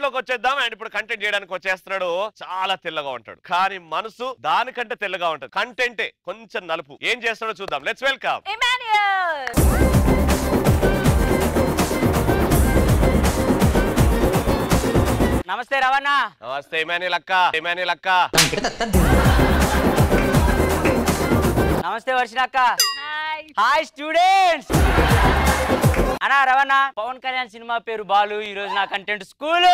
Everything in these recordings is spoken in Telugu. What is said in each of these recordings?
కంటెంట్ లోకి వచ్చేద్దాం అండ్ ఇప్పుడు కంటెంట్ చేయడానికి వచ్చేస్తున్నాడు చాలా తెల్లగా ఉంటాడు కానీ మనసు దానికంటే తెల్లగా ఉంటది కంటెంటే కొంచెం నలుపు ఏం చేస్తాడో చూద్దాం లెట్స్ వెల్కమ్ Emmanuel! నమస్తే రవణ నమస్తే ఇమానియల్ అక్క ఇమానియల్ అక్క నమస్తే వర్షినక్క Hi! హాయ్ స్టూడెంట్స్ అన్నా రవణ పవన్ కళ్యాణ్ సినిమా పేరు బాలు ఈ రోజు నా కంటెంట్ స్కూల్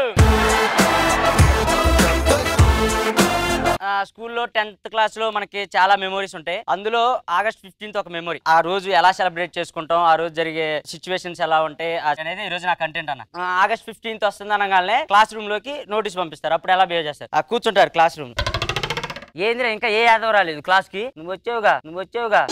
స్కూల్లో టెన్త్ క్లాస్ లో మనకి చాలా మెమోరీస్ ఉంటాయి అందులో ఆగస్ట్ ఫిఫ్టీన్త్ ఒక మెమరీ ఆ రోజు ఎలా సెలబ్రేట్ చేసుకుంటాం ఆ రోజు జరిగే సిచ్యువేషన్స్ ఎలా ఉంటాయి ఆ- అనేది ఈ రోజు నా కంటెంట్ అన్న ఆ, ఆగస్ట్ ఫిఫ్టీన్త్ వస్తుంది అనగానే క్లాస్ రూమ్ లోకి నోటీస్ పంపిస్తారు అప్పుడు ఎలా బిహేవ్ చేస్తారు ఆ, కూర్చుంటారు క్లాస్ రూమ్ ఏందిరా ఇంకా ఏ యాదవ్ రాలేదు క్లాస్ కి నువ్వు వచ్చావుగా నువ్వు వచ్చావుగా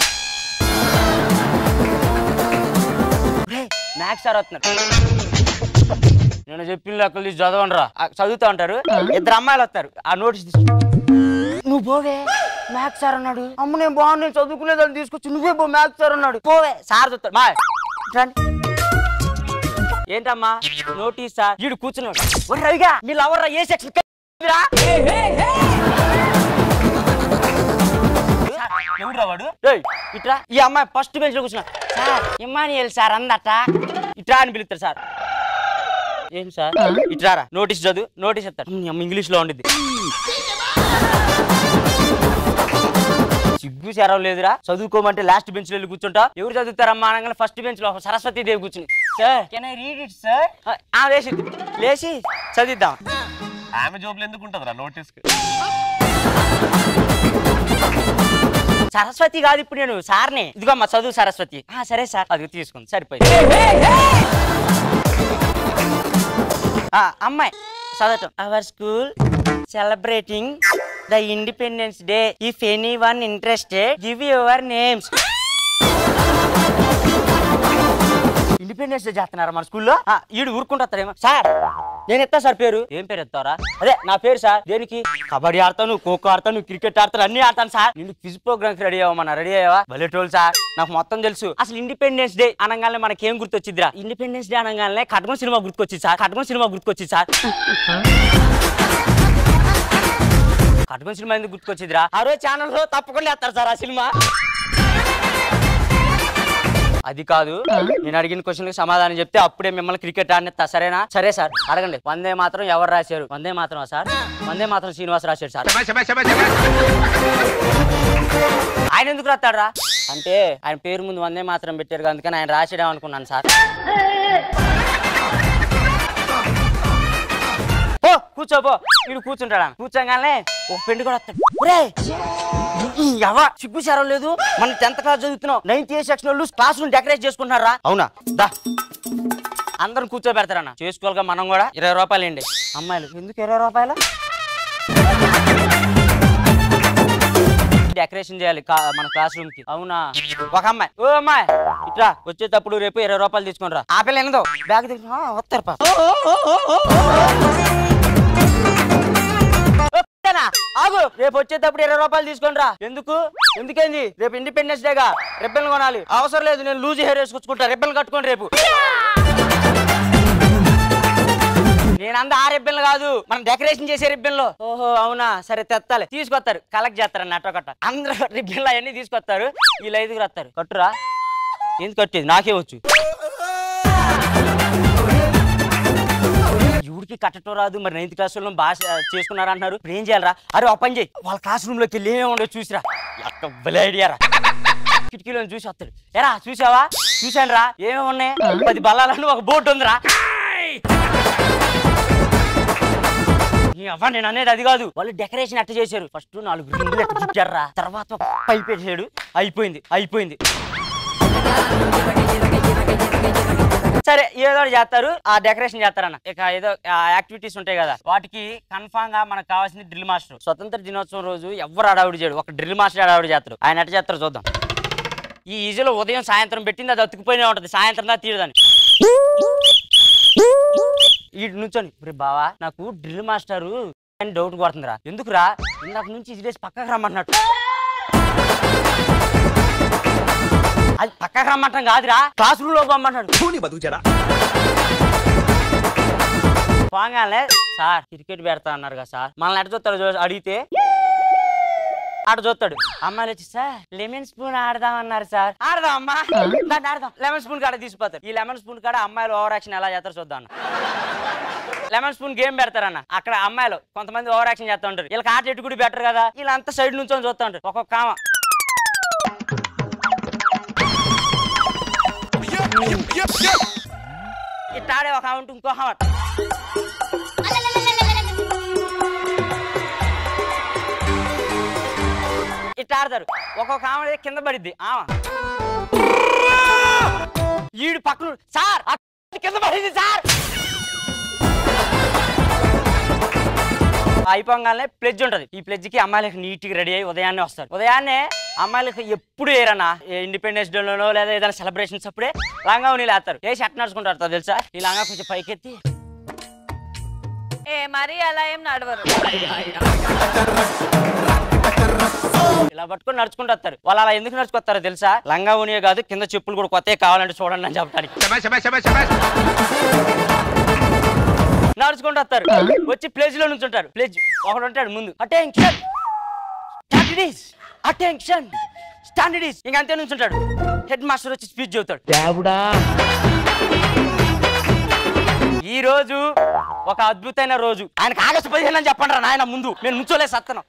మ్యాథ్స్ సార్ వస్తున్నారు నేను చెప్పిన లెక్కలు తీసి చదవండి రా చదువుతా ఉంటారు ఇద్దరు అమ్మాయిలు వస్తారు ఆ నోటీస్ తీసుకు నువ్వు పోవే మ్యాథ్స్ సార్ అన్నాడు అమ్మ నేను బాగున్నా నేను చదువుకునేదాన్ని తీసుకొచ్చి నువ్వే పో మ్యాథ్స్ సార్ అన్నాడు పోవే సార్ చూస్తాడు మా రండి. ఏంటమ్మా నోటీస్ సార్ వీడు కూర్చున్నాడు ఒరే రవిగా నీ లవర్రా ఏ సెక్షన్ ఎవడురా వాడు ఏయ్, ఇట్రా ఈ అమ్మాయి ఫస్ట్ బెంచ్ లో కూర్చున్నా సార్ ఇమ్మానియల్ సార్ అందట ఇట్రా అని పిలుస్తారు సార్ ఏం సార్ ఇట్రారా నోటీస్ చదువు నోటీస్ ఇస్తాడు నీ అమ్మ ఇంగ్లీష్ లో ఉండిద్ది సిగ్గు సెరవు లేదురా చదువుకోమంటే లాస్ట్ బెంచ్ లో వెళ్ళి కూర్చుంటా ఎవరు చదువుతారమ్మా అనగానే ఫస్ట్ బెంచ్ లో సరస్వతి దేవి కూర్చుని sir can I read it sir ఆ లేచి లేచి చదివిద్దాం ఆమె జోబులు ఎందుకు ఉంటదిరా నోటీస్ సరస్వతి కాదు ఇప్పుడు నేను సార్ని ఇదిగో అమ్మా చదువు సరస్వతి ఆ సరే సార్ అది తీసుకుంది సరిపోయింది ఆ, అమ్మాయి చదవటం our school celebrating the independence day if any one interested give your names independence day చేస్తున్నారా మన స్కూల్లో ఆ, ఈడు ఊరుకుంటారేమో సార్ నేను ఎత్తా సార్ పేరు ఏం పేరు ఎత్తారా అదే నా పేరు సార్ దేనికి కబడ్డీ ఆడతాను ఖోఖో ఆడతాను క్రికెట్ ఆడతాను అన్ని ఆడతాను సార్ నేను క్విజ్ ప్రోగ్రామ్ రెడీ అవ్వమన్నా రెడీ అయ్యావా బలెటోల్ సార్ నాకు మొత్తం తెలుసు అసలు ఇండిపెండెన్స్ డే అనగానే మనకి ఏం గుర్తొచ్చిద్దిరా ఇండిపెండెన్స్ డే అనగానే కటకం సినిమా గుర్తుకొచ్చింది సార్ కటకం సినిమా గుర్తుకొచ్చింది సార్ కటకం సినిమా ఎందుకు గుర్తుకొచ్చిందిరా ఆ రోజు ఛానల్లో తప్పకుండా వేస్తారు సార్ ఆ సినిమా అది కాదు నేను అడిగిన క్వశ్చన్ సమాధానం చెప్తే అప్పుడే మిమ్మల్ని క్రికెట్ ఆడినేస్తా సరేనా సరే సార్ అడగండి వందే మాత్రం ఎవరు రాశారు వందే మాత్రం సార్ వందే మాత్రం శ్రీనివాస్ రాశాడు సార్ ఆయన ఎందుకు రాస్తాడరా అంటే ఆయన పేరు ముందు వందే మాత్రం పెట్టారు కదా, అందుకని ఆయన రాసేయడం అనుకున్నాను సార్ పో కూర్చోపో వీడు కూర్చుంటాడా కూర్చోగానే ఒక పెండు కూడా వస్తాడు ఒరేయ్, ఈ ఎవ సిగ్గు సారం లేదు మన టెన్త్ క్లాస్ చదువుతున్నాం నైన్త్ ఏ సెక్షన్ వాళ్ళు క్లాస్ రూమ్ డెకరేట్ చేసుకుంటున్నారా అవునా దా అందరం కూర్చోబెడతారన్న చేసుకోవాలిగా మనం కూడా ఇరవై రూపాయలు అండి అమ్మాయిలు ఎందుకు ఇరవై రూపాయలు డెకరేషన్ చేయాలి కా- మన క్లాస్ రూమ్ కి అవునా ఒక అమ్మాయి ఓ అమ్మాయి ఇట్రా వచ్చేటప్పుడు రేపు ఇరవై రూపాయలు తీసుకుని రా ఆ పిల్ల ఎనదో బ్యాగ్ తీసుకుని "ఆ, వస్తారు పా ఓ, పిల్లనా, ఆగు రేపు వచ్చేటప్పుడు ఇరవై రూపాయలు తీసుకొని రా ఎందుకు ఎందుకేంది రేపు ఇండిపెండెన్స్ డేగా రెబ్బెన్ కొనాలి అవసరం లేదు నేను లూజ్ హెయిర్ వేసుకొచ్చుకుంటా రెబ్బెన్ కట్టుకోండి రేపు నేను అంద ఆ రిబ్బన్లు కాదు మనం డెకరేషన్ చేసే రిబ్బన్లో ఓహో అవునా సరే తెత్తాలి తీసుకొస్తారు కలెక్ట్ చేస్తారు అన్నట్టు కట్ట అందరూ రిబ్బన్లు అవన్నీ తీసుకొస్తారు వీళ్ళు ఐదుగురు వస్తారు కట్టురా ఎందుకు కట్టేది నాకే వచ్చు ఎవరికి కట్టడం రాదు మరి నైన్త్ క్లాస్ లో బాగా చేసుకున్నారు అంటున్నారు ఇప్పుడు ఏం చేయాలరా అరే ఒక పని చేయి వాళ్ళ క్లాస్ రూమ్ లోకి వెళ్ళి ఏమేమి ఉండో చూసిరా అక్క భలే ఐడియా రా కిటికీలో చూసి వస్తాడు ఎరా చూసావా చూశాను రా ఏమేమి ఉన్నాయి పది బల్లాలను ఒక బోర్డు ఉందిరా ఈ అవ్వ నేను అనేది అది కాదు వాళ్ళు డెకరేషన్ ఎట్ట చేశారు ఫస్ట్ నాలుగు రింగులు ఎట్ట చుట్టారా తర్వాత ఒక పైప్ పెట్టాడు అయిపోయింది అయిపోయింది సరే ఏదో ఒకటి చేస్తారు ఆ డెకరేషన్ చేస్తారన్న ఇక ఏదో యాక్టివిటీస్ ఉంటాయి కదా వాటికి కన్ఫామ్ గా మనకు కావాల్సింది డ్రిల్ మాస్టర్ స్వతంత్ర దినోత్సవం రోజు ఎవరు అడావుడి చేయడు ఒక డ్రిల్ మాస్టర్ అడావుడి చేస్తారు ఆయన ఎట్ట చేస్తారు చూద్దాం ఈ ఈజీలో ఉదయం సాయంత్రం పెట్టింది అది అతుకుపోయినే ఉంటది సాయంత్రం దా తీయదని ఈ నుంచొని "ఒరే బావా నాకు డ్రిల్ మాస్టరు అని డౌట్ కొడుతుందిరా ఎందుకురా ఇందాక నుంచి ఇది పక్కకు రమ్మన్నట్టు అది పక్కకు రమ్మంటాం కాదురా క్లాస్ రూమ్ లో పొమ్మన్నాడు పోగానే సార్ క్రికెట్ పెడతా అన్నారు కదా సార్ మనల్ని ఎట్ట చూస్తాడు చూ- అడిగితే ఆడ చూస్తాడు అమ్మాయిలు వచ్చి సార్ లెమన్ స్పూన్ ఆడదాం అన్నారు సార్ ఆడదాం అమ్మా దాన్ని ఆడదాం లెమన్ స్పూన్ కాడ తీసిపోతారు ఈ లెమన్ స్పూన్ కాడ అమ్మాయిలు ఓవర్ యాక్షన్ ఎలా చేస్తారు చూద్దాం అన్న. లెమన్ స్పూన్ గేమ్ పెడతారన్న అక్కడ అమ్మాయిలు కొంతమంది ఓవర్ యాక్షన్ చేస్తూ ఉంటారు వీళ్ళకి ఆట ఎటు కూడా బెటర్ కదా వీళ్ళంతా సైడ్ నుంచి చూస్తూ ఉంటారు ఒక్కొక్క కామ ఇట్లా ఆడే ఒక ఆమె ఉంటే ఇంకో ఆమె ఇట్లా ఆడతారు ఒక్కొక్క ఆమె కింద పడిద్ది ఆమె ఈడు పక్కన సార్ ఆ కింద పడింది సార్ అయిపోగానే ప్లెడ్జ్ ఉంటది ఈ ప్లెడ్జ్ కి అమ్మాయిలకి నీట్ గా రెడీ అయ్యి ఉదయాన్నే వస్తారు ఉదయాన్నే అమ్మాయిలకి ఎప్పుడు ఏరన్నా ఇండిపెండెన్స్ డే లోనో లేదా ఏదైనా సెలబ్రేషన్స్ అప్పుడే లంగా నీళ్ళు వేస్తారు ఏ షర్ట్ నడుచుకుంటారు తెలుసా ఈ లంగా కొంచెం పైకెత్తి ఏ మరి అలా ఏం నడవరు ఇలా పట్టుకొని నడుచుకుంటూ వస్తారు వాళ్ళు అలా ఎందుకు నడుచుకొస్తారో తెలుసా లంగా ఉనియే కాదు కింద చెప్పులు కూడా కొత్త కావాలంటే చూడండి అని చెప్పడానికి నడుచుకుంటూ వస్తారు వచ్చి ప్లేజ్ లో నుంచి ఉంటారు ప్లేజ్ ఒకడు ఉంటాడు ముందు అటెన్షన్ స్టాండర్డీస్ అటెన్షన్ స్టాండర్డీస్ ఇంక అంతే నుంచి ఉంటాడు హెడ్ మాస్టర్ వచ్చి స్పీచ్ చెబుతాడు ఈ రోజు ఒక అద్భుతమైన రోజు ఆయనకు ఆగస్టు పదిహేను అని చెప్పండి రా నాయన ముందు నేను ముంచోలేదు సత్తను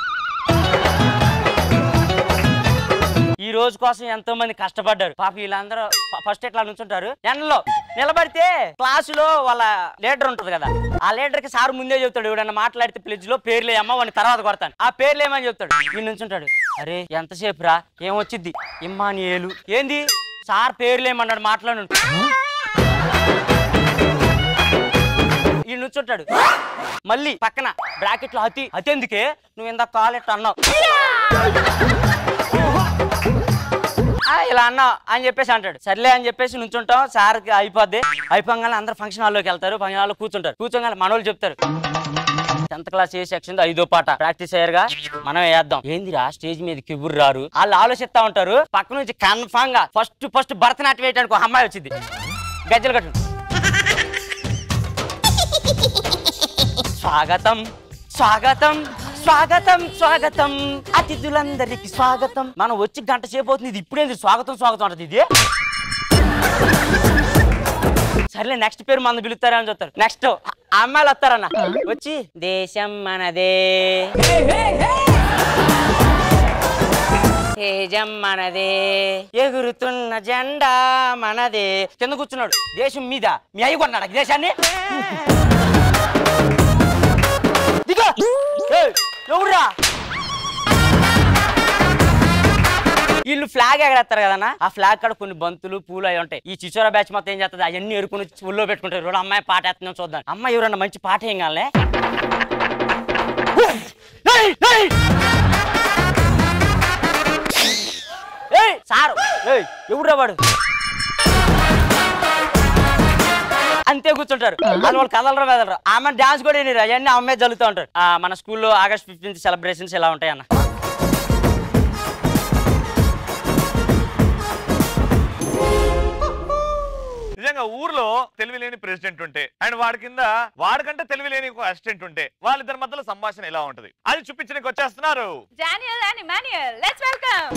ఈ రోజు కోసం ఎంతో మంది కష్టపడ్డారు పాప వీళ్ళందరూ ఫస్ట్ ఎట్లా నుంచుంటారు ఎండలో నిలబడితే క్లాసులో వాళ్ళ లీడర్ ఉంటది కదా ఆ లీడర్ కి సార్ ముందే చెప్తాడు ఎవడన్నా మాట్లాడితే ప్లెజ్ లో పేర్లు అమ్మ వాడిని తర్వాత కొడతాను ఆ పేర్లు ఏమని చెప్తాడు వీళ్ళు నుంచుంటాడు అరే ఎంతసేపు రా ఏమొచ్చిద్ది ఇమ్మానియేలు ఏంది సార్ పేర్లు ఏమన్నాడు మాట్లాడు ఈ నుంచుంటాడు మళ్ళీ పక్కన బ్రాకెట్ లో అతి అతి ఎందుకే నువ్వు ఇందాక కాలెట్ అన్నావు ఆ, ఇలా అన్నా అని చెప్పేసి అంటాడు సర్లే అని చెప్పేసి నుంచుంటాం సార్ అయిపోద్ది అయిపోగానే అందరు ఫంక్షన్ హాల్లోకి వెళ్తారు ఫంక్షన్ హాల్లో కూర్చుంటారు కూర్చోగానే మనోళ్ళు చెప్తారు టెన్త్ క్లాస్ ఏ సెక్షన్ ఐదో పాట ప్రాక్టీస్ అయ్యారుగా మనం వేద్దాం ఏందిరా స్టేజ్ మీద కిబురు రారు వాళ్ళు ఆలోచిస్తా ఉంటారు పక్క నుంచి కన్ఫామ్ గా ఫస్ట్ ఫస్ట్ భరతనాట్యం వేయడానికి ఒక అమ్మాయి వచ్చింది గజ్జలు కట్టు స్వాగతం స్వాగతం స్వాగతం స్వాగతం అతిథులందరికి స్వాగతం మనం వచ్చి గంట సేపు అవుతుంది ఇది ఇప్పుడేంది స్వాగతం స్వాగతం అంటది ఇది సర్లే నెక్స్ట్ పేరు మన పిలుస్తారా అని చెప్తారు నెక్స్ట్ అమ్మాయిలు వస్తారన్న వచ్చి దేశం మనదే తేజం మనదే ఎగురుతున్న జెండా మనదే కింద కూర్చున్నాడు దేశం మీద మీ అయ్యి కొన్నాడు ఈ దేశాన్ని దిగో ఏయ్, ఎవరురా వీళ్ళు ఫ్లాగ్ ఎగరేస్తారు కదన్నా ఆ ఫ్లాగ్ కాడ కొన్ని బంతులు పూలు అవి ఉంటాయి ఈ చిచోరా బ్యాచ్ మొత్తం ఏం చేస్తుంది అవన్నీ ఎరుకుని ఊళ్ళో పెట్టుకుంటారు రెండు అమ్మాయి పాట వేస్తున్నాం చూద్దాం అమ్మాయి ఎవరన్నా మంచి పాట ఏం కాలే ఏయ్, ఏయ్! ఏయ్, సారు ఏయ్, ఎవరురా వాడు అంతే కూర్చుంటారు వాళ్ళు వాళ్ళు కదలరు మెదలరు ఆమె డాన్స్ కూడా వినరు అవన్నీ అమ్మాయి జరుగుతూ ఉంటారు ఆ, మన స్కూల్లో ఆగస్ట్ ఫిఫ్టీన్త్ సెలబ్రేషన్స్ ఎలా ఉంటాయి అన్న నిజంగా ఊర్లో తెలివి లేని ప్రెసిడెంట్ ఉంటే అండ్ వాడి కింద వాడికంటే తెలివి లేని ఒక అసిస్టెంట్ ఉంటే వాళ్ళిద్దరి మధ్యలో సంభాషణ ఎలా ఉంటది అది చూపించడానికి వచ్చేస్తున్నారు Daniel and Emmanuel, let's welcome.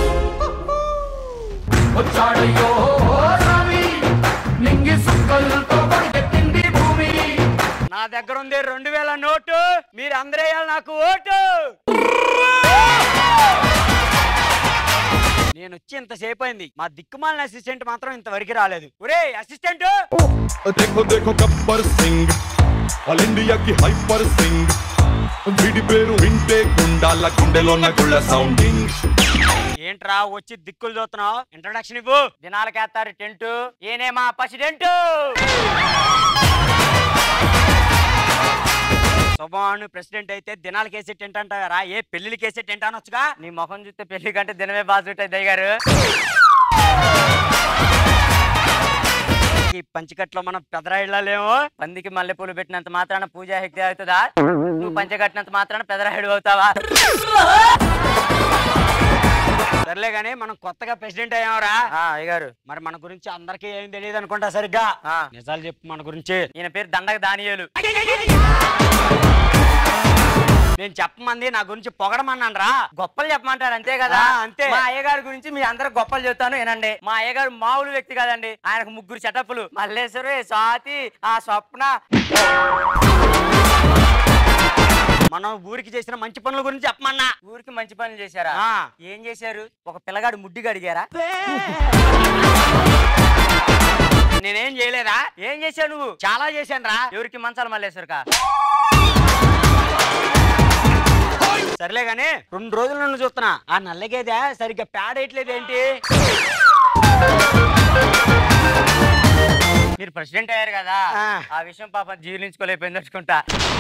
వచ్చాడయ్యో Ravi నింగి సుక్కలతో పరిగెత్తింది భూమి నా దగ్గర ఉంది రెండు వేల నోటు మీరు అందరూ వేయాలి నాకు ఓటు నేను వచ్చి ఇంతసేపు అయింది మా దిక్కుమాలిన అసిస్టెంట్ మాత్రం ఇంతవరకు రాలేదు ఒరే అసిస్టెంట్ देखो देखो गब्बर सिंह ఆల్ ఇండియాకి హైపర్ సింగ్ వీడి పేరు వింటే గుండాల గుండెలోన గుళ్ళ సౌండింగ్ ఏంట్రా వచ్చి దిక్కులు చూస్తున్నావు ఇంట్రొడక్షన్ ఇవ్వు దినాలకేస్తారు టెంట్ ఏనే మా ప్రెసిడెంట్ శుభాను ప్రెసిడెంట్ అయితే దినాలకి వేసే టెంట్ అంటారా ఏ పెళ్లికి వేసే టెంట్ అనొచ్చుగా నీ ముఖం చూస్తే పెళ్లి కంటే దినమే బాగా ఉంటాయి దయ్య గారు ఈ పంచకట్లో మనం పెదరాయిళ్ళలేమో పందికి మల్లెపూలు పెట్టినంత మాత్రాన పూజా శక్తి అవుతుందా నువ్వు పంచ కట్టినంత మాత్రాన పెదరాయుడు అవుతావా సర్లే గానీ మనం కొత్తగా ప్రెసిడెంట్ అయ్యామరా అయ్యారు మరి మన గురించి అందరికీ ఏం తెలియదు అనుకుంటా సరిగ్గా నిజాలు చెప్పు మన గురించి ఈయన పేరు దండగ దానియేలు నేను చెప్పమంది నా గురించి పొగడమన్నాను రా గొప్పలు చెప్పమంటారు అంతే కదా ఆ, అంతే. మా అయ్యగారి గురించి మీ అందరు గొప్పలు చెప్తాను వినండి మా అయ్యగారు మామూలు వ్యక్తి కాదండి ఆయనకు ముగ్గురు చెటప్పులు మల్లేశ్వరి స్వాతి ఆ స్వప్న మనం ఊరికి చేసిన మంచి పనుల గురించి చెప్పమన్నా ఊరికి మంచి పనులు చేశారా ఆ. ఏం చేశారు ఒక పిల్లగాడు ముడ్డిగా అడిగారా నేనేం చేయలేదా ఏం చేశావు నువ్వు చాలా చేశాను రా ఎవరికి మంచాలు మల్లేశ్వరికా సర్లే గానీ రెండు రోజుల నుండి చూస్తున్నా ఆ నల్లగేదే సరిగ్గా పేడ వేయట్లేదు ఏంటి మీరు ప్రెసిడెంట్ అయ్యారు కదా ఆ. ఆ విషయం పాపం జీర్ణించుకోలేకపోయింది అనుకుంటా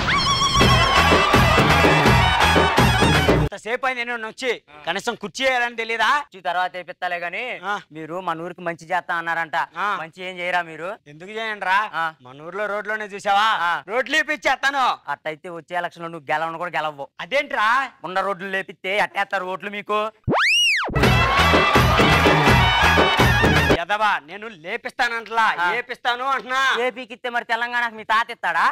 ఇంతసేపు అయింది నేను వచ్చి కనీసం కుర్చీ వేయాలని తెలియదా వచ్చి తర్వాత వేపిస్తాలే గాని ఆ. మీరు మన ఊరికి మంచి చేస్తా అన్నారంట ఆ. మంచి ఏం చేయరా మీరు ఎందుకు చేయండి రా ఆ. మన ఊర్లో రోడ్లోనే చూసావా ఆ. రోడ్లు ఇప్పించేస్తాను అట్టయితే వచ్చే ఎలక్షన్ లో నువ్వు గెలవను కూడా గెలవవు అదేంట్రా ఉన్న రోడ్లు లేపిస్తే అట్టేస్తారు ఓట్లు మీకు ఎదవా నేను లేపిస్తానంటలా ఆ. లేపిస్తాను అంటున్నా ఏపీకి ఇస్తే మరి తెలంగాణకు మీ తాత ఇస్తాడా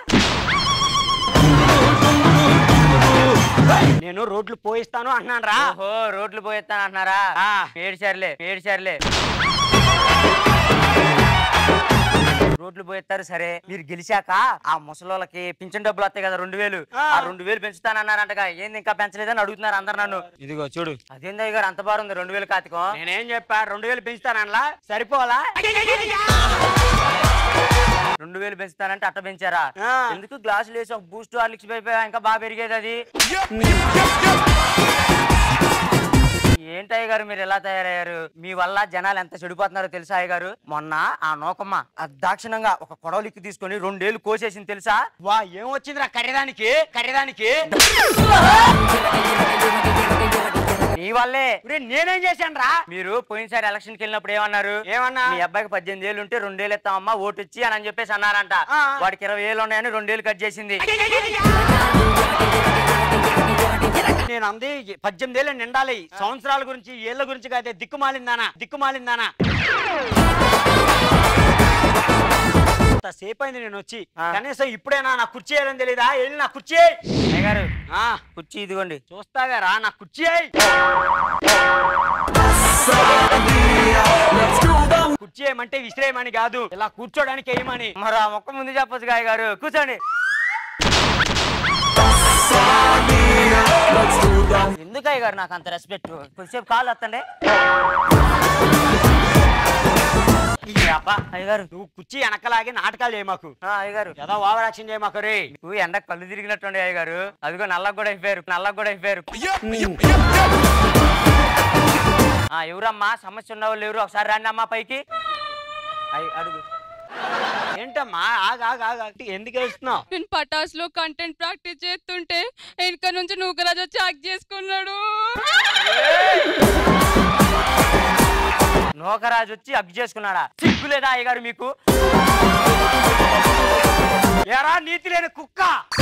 నేను రోడ్లు పోయిస్తాను అంటున్నాను రా ఓహో రోడ్లు పోయేస్తాను అంటున్నారా ఆ. ఏడ్చారులే ఏడ్చారులే రోడ్లు పోయేస్తారు సరే మీరు గెలిచాక ఆ ముసలోళ్ళకి పింఛన్ డబ్బులు వస్తాయి కదా రెండు వేలు ఆ. ఆ రెండు వేలు పెంచుతానన్నారంటగా ఏంది ఇంకా పెంచలేదని అడుగుతున్నారు అందరు నన్ను ఇదిగో చూడు అదేందయ్య గారు అంత బాగుంది రెండు వేలు కాతికం నేనేం చెప్పా రెండు వేలు పెంచుతానలా సరిపోవాలా రెండు వేలు పెంచుతానంటే అట్ట పెంచారా ఆ. ఎందుకు గ్లాసులు వేసి ఒక బూస్ట్ హార్లిక్స్ అయిపోయా ఇంకా బాగా పెరిగేది అది ఏంటయ్య గారు మీరు ఎలా తయారయ్యారు మీ వల్ల జనాలు ఎంత చెడిపోతున్నారో తెలుసా అయ్య గారు మొన్న ఆ నోకమ్మ అదాక్షిణంగా ఒక కొడవలిక్కి తీసుకొని రెండేళ్లు కోసేసింది తెలుసా వా ఏం వచ్చిందిరా కర్రీదానికి కర్రీదానికి నీ వల్లే ఒరేయ్, నేనేం చేశాను రా మీరు పోయినసారి ఎలక్షన్ కి వెళ్ళినప్పుడు ఏమన్నారు ఏమన్నా మీ అబ్బాయికి పద్దెనిమిది ఏళ్ళు ఉంటే రెండేళ్ళు ఇస్తామమ్మా ఓటు ఇచ్చి అని అని చెప్పేసి అన్నారంట ఆ. వాడికి ఇరవై ఏళ్ళు ఉన్నాయని రెండేళ్ళు కట్ చేసింది నేను అంది పద్దెనిమిది ఏళ్ళు నిండాలి సంవత్సరాల గురించి ఏళ్ళ గురించి కాదే దిక్కుమాలిందానా దిక్కుమాలిందానా సేపు అయింది నేను వచ్చి ఆ. కనీసం ఇప్పుడేనా నా కుర్చీ వేయాలని తెలీదా వెళ్ళి నా కుర్చీ ఏయ్. అయ్య గారు ఆ, కుర్చీ ఇదిగోండి చూస్తావేరా నా కుర్చీ ఏయ్. కుర్చీ ఏమంటే విసిరేయమని కాదు ఇలా కూర్చోడానికి వేయమని మరి ఆ మొక్క ముందు చెప్పొచ్చు గాయ గారు కూర్చోండి ఎందుకయ్య గారు నాకు అంత రెస్పెక్ట్ కొద్దిసేపు కాళ్ళు వస్తండి అయ్య గారు నువ్వు కుర్చీ వెనకలాగి నాటకాలు చేయమాకు ఆ, అయ్య గారు ఏదో ఓవర్ యాక్షన్ చేయమాకు రే నువ్వు ఎండ కళ్ళు తిరిగినట్టుండే అయ్య గారు అదిగో నల్లగా కూడా అయిపోయారు నల్లగా కూడా అయిపోయారు ఆ, ఎవరమ్మా సమస్య ఉన్న వాళ్ళు ఎవరు ఒకసారి రండి అమ్మా పైకి అయ్య అడుగు ఏంటమ్మా ఆగు ఆగు ఆగు ఆగు. ఎందుకు వేస్తున్నావు నేను పటాస్ లో కంటెంట్ ప్రాక్టీస్ చేస్తుంటే వెనక నుంచి నూకరాజు వచ్చి యాక్ట్ చేసుకున్నాడు నోకరాజు వచ్చి అగ్గు చేసుకున్నాడా సిగ్గులేదా అయ్య గారు మీకు ఎరా నీతి లేని కుక్క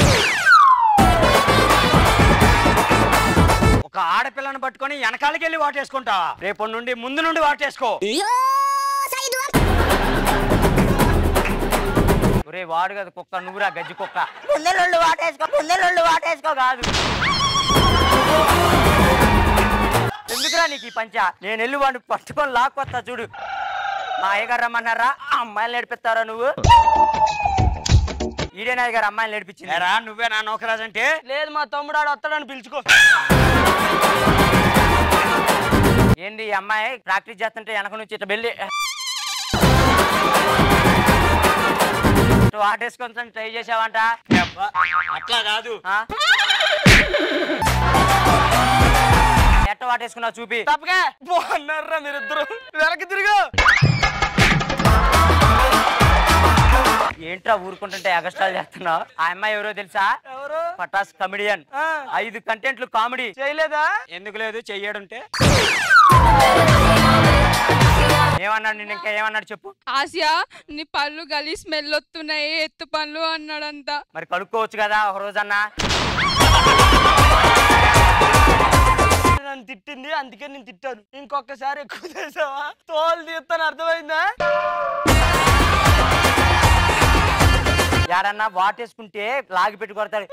ఒక ఆడపిల్లని పట్టుకొని వెనకాలకి వెళ్ళి వాటేసుకుంటావా రేపటి నుండి ముందు నుండి వాటేసుకో ఒరే వాడు కదా కుక్క నువ్వురా గజ్జి కుక్క ముందెళ్ళు వాటేసుకో ముందెళ్ళు వాటేసుకో కాదు ఎందుకురా నీకు ఈ పంచ నేను వెళ్ళి వాడిని పట్టుకొని లాక్కొస్తా చూడు మా అయ్యగారు రమ్మన్నారా ఆ అమ్మాయిలు నేర్పిస్తారా నువ్వు ఈడేనా గారు అమ్మాయిలు నేర్పించింది ఎరా నువ్వే నా నౌకరాజు అంటే లేదు మా తమ్ముడు ఆడు వస్తాడని పిలుచుకో ఏంది ఈ అమ్మాయి ప్రాక్టీస్ చేస్తుంటే వెనక నుంచి ఇట్లా వెళ్ళి వాటేసుకొని ట్రై చేసావంట అబ్బా, అట్లా కాదు ఆ? ఎట్ట వాటేసుకున్నావు చూపి తప్పగా బాగున్నారా మీరిద్దరు వెనక్కి తిరుగు ఏంట్రా ఊరుకుంటుంటే ఎగస్ట్రాలు చేస్తున్నావు ఆ అమ్మాయి ఎవరో తెలుసా ఎవరు పటాస్ కమిడియన్ ఐదు కంటెంట్లు కామెడీ చేయలేదా ఎందుకు లేదు చెయ్యడుంటే ఏమన్నాడు నిన్న ఇంకా ఏమన్నాడు చెప్పు ఆసియా నీ పళ్ళు గలి స్మెల్ వస్తున్నాయి ఎత్తు పళ్ళు అన్నాడంట మరి కడుక్కోవచ్చు కదా ఒక రోజన్నా నన్ను తిట్టింది అందుకే నేను తిట్టాను ఇంకొకసారి ఎక్కువ చేసావా తోలు తీస్తాను అర్థమైందా యాడన్నా వాటేసుకుంటే లాగి పెట్టి కొడతాడు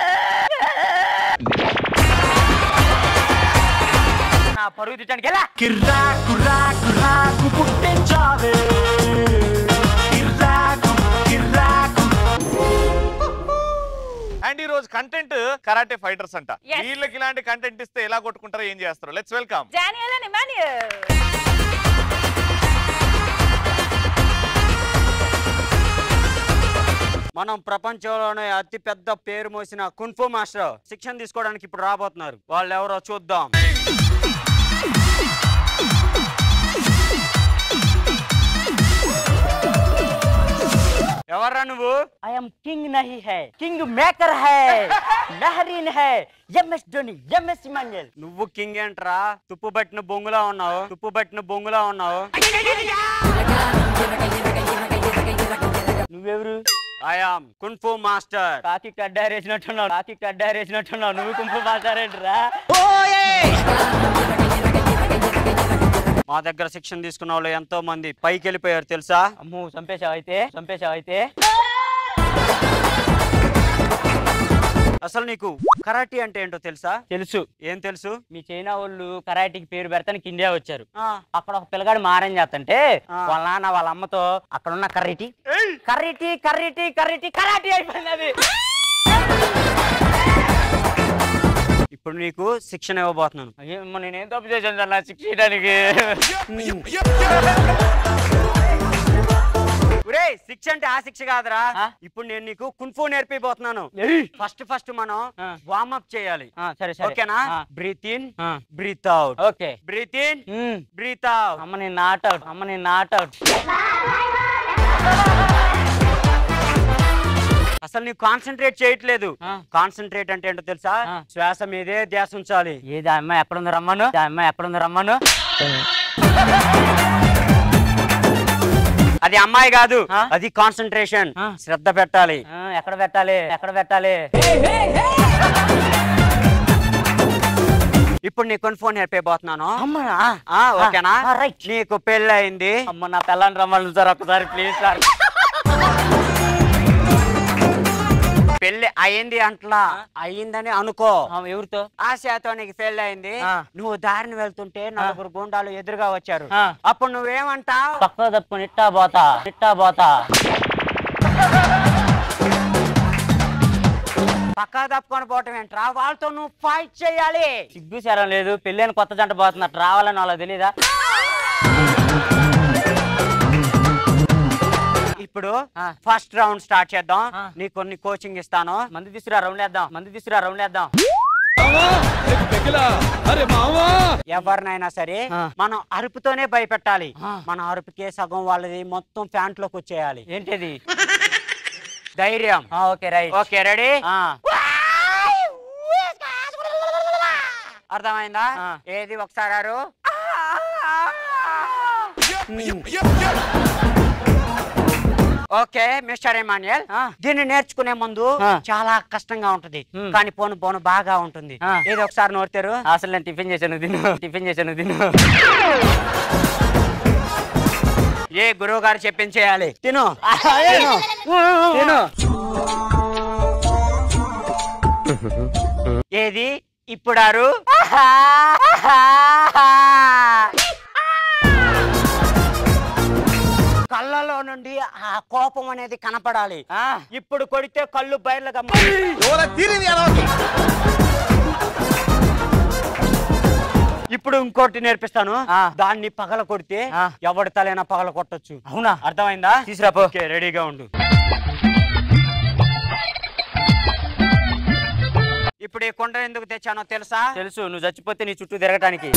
నా పరుగు తిట్టడానికి ఎలా కిర్రాకు రాకు రాకు పుట్టించావే కిర్రాకు కిర్రాకు అండ్ ఈ రోజు కంటెంట్ కరాటే ఫైటర్స్ అంట Yes. వీళ్ళకి ఇలాంటి కంటెంట్ ఇస్తే ఎలా కొట్టుకుంటారో ఏం చేస్తారు let's welcome Daniel and Emmanuel. మనం ప్రపంచంలోనే అతి పెద్ద పేరు మోసిన కున్ఫు మాస్టర్ శిక్షణ తీసుకోవడానికి ఇప్పుడు రాబోతున్నారు వాళ్ళు ఎవరో చూద్దాం ఎవర్రా నువ్వు ఐఎమ్ కింగ్ నహి హై కింగ్ మేకర్ హై మెహరీన్ హై ఎంఎస్ ధోని ఎంఎస్ ఇమాన్యుయల్ నువ్వు కింగ్ ఏంట్రా తుప్పు పట్టిన బొంగులా ఉన్నావు తుప్పు పట్టిన బొంగులా ఉన్నావు నువ్వెవరు ఐఆమ్ కుంఫు మాస్టర్ కాకి కడ్డారేసినట్టున్నావు కాకి కడ్డారేసినట్టున్నావు నువ్వు కుంఫు మాస్టర్ ఏంట్రా మా దగ్గర శిక్షణ తీసుకున్న వాళ్ళు ఎంతో మంది పైకి వెళ్ళిపోయారు తెలుసా అమ్మో చంపేశావు అయితే చంపేశావు అయితే అసలు నీకు కరాటీ అంటే ఏంటో తెలుసా తెలుసు ఏం తెలుసు మీ చైనా వాళ్ళు కరాటీకి పేరు పెడతానికి ఇండియా వచ్చారు అక్కడ ఒక పిల్లగాడు మారం చేస్తుంటే వాళ్ళ నాన్న వాళ్ళ అమ్మతో అక్కడ ఉన్న కర్రీటి కర్రీటి కర్రీటి కర్రీటి కరాటీ అయిపోయింది అది ఇప్పుడు నీకు శిక్షణ ఇవ్వబోతున్నాను అయ్యో నేనేం తప్పు చేశాను సార్ నా శిక్ష ఇవ్వడానికి ఒరేయ్ శిక్ష అంటే ఆ శిక్ష కాదురా ఇప్పుడు నేను నీకు కున్ఫు నేర్పిపోతున్నాను ఫస్ట్ ఫస్ట్ మనం వార్మప్ చేయాలి సరే సరే ఓకేనా breathe in breathe out okay breathe in breathe out అమ్మ నేను నాట్ అవుట్ అమ్మ నేను నాట్ అవుట్ అసలు నీకు కాన్సన్ట్రేట్ చేయట్లేదు కాన్సన్ట్రేట్ అంటే ఏంటో తెలుసా శ్వాస మీదే ధ్యాస ఉంచాలి ఏది ఆ అమ్మాయి ఎక్కడుంది రమ్మను ఆ అమ్మాయి ఎక్కడుంది రమ్మను అది అమ్మాయి కాదు అది కాన్సన్ట్రేషన్ శ్రద్ధ పెట్టాలి ఎక్కడ పెట్టాలి ఎక్కడ పెట్టాలి ఇప్పుడు నీకు కొన్ని ఫోన్ నేర్పైపోతున్నాను ఆ, ఓకేనా నీకు పెళ్ళి అయింది అమ్మ నా పిల్లని రమ్మను సార్ ఒకసారి ప్లీజ్ సార్ పెళ్లి అయింది అంట్లా అయిందని అనుకో ఎవరితో ఆ శాతం నీకు పెళ్లి అయింది నువ్వు దారిని వెళ్తుంటే నలుగురు గుండాలు ఎదురుగా వచ్చారు అప్పుడు నువ్వేమంటావు పక్క తప్పు నిట్టా పోతా నిట్టా పోతా పక్కా తప్పుకొని పోవటం ఏంట్రా వాళ్ళతో నువ్వు ఫైట్ చేయాలి సిగ్గు శరం లేదు పెళ్ళైన కొత్త జంట పోతున్నట్టు రావాలని వాళ్ళకి తెలీదా ఇప్పుడు ఫస్ట్ రౌండ్ స్టార్ట్ చేద్దాం నీకు కొన్ని కోచింగ్ ఇస్తాను మంది తీసుకురా రౌండ్ వేద్దాం మంది తీసుకురా రౌండ్ వేద్దాం ఎవరినైనా సరే మనం అరుపుతోనే భయపెట్టాలి మన అరుపుకే సగం వాళ్ళది మొత్తం ప్యాంట్ లోకి వచ్చేయాలి ఏంటిది ధైర్యం ఓకే రైట్ ఓకే రెడీ అర్థమైందా ఏది ఒకసారి ఆరు ఓకే మిస్టర్ ఎమాన్యుయల్ దీన్ని నేర్చుకునే ముందు చాలా కష్టంగా ఉంటుంది కానీ పోను పోను బాగా ఉంటుంది ఏది ఒకసారి నోడతారు అసలు నేను టిఫిన్ చేశాను తిను టిఫిన్ చేశాను తిను ఏ గురువు గారు చెప్పించేయాలి తిను తిను. తిను ఏది ఇప్పుడారు కళ్ళలో నుండి ఆ కోపం అనేది కనపడాలి ఇప్పుడు కొడితే కళ్ళు బయర్లు ఇప్పుడు ఇంకోటి నేర్పిస్తాను దాన్ని పగల కొడితే ఎవడి తలైనా పగల కొట్టొచ్చు అవునా అర్థమైందా తీసుకురాపో ఓకే రెడీగా ఉండు ఇప్పుడు ఈ కొండ ఎందుకు తెచ్చానో తెలుసా తెలుసు నువ్వు చచ్చిపోతే నీ చుట్టూ తిరగటానికి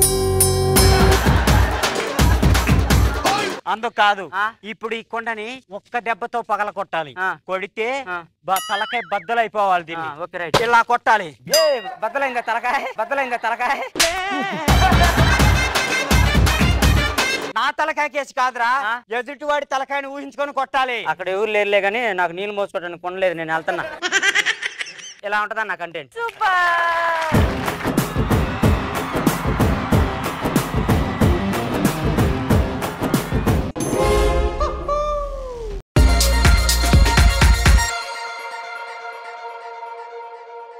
అందుకు కాదు ఇప్పుడు ఈ కొండని ఒక్క దెబ్బతో పగల కొట్టాలి కొడితే బ- తలకాయ బద్దలైపోవాలి దీన్ని ఇలా కొట్టాలి బద్దలైందా తలకాయ బద్దలైందా తలకాయ నా తలకాయ కేసు కాదురా ఎదుటి వాడి తలకాయని ఊహించుకొని కొట్టాలి అక్కడ ఎవరు లేరులే కానీ నాకు నీళ్ళు మోసుకోవడానికి కొనలేదు నేను వెళ్తున్నా ఇలా ఉంటుందా నా కంటెంట్ సూపర్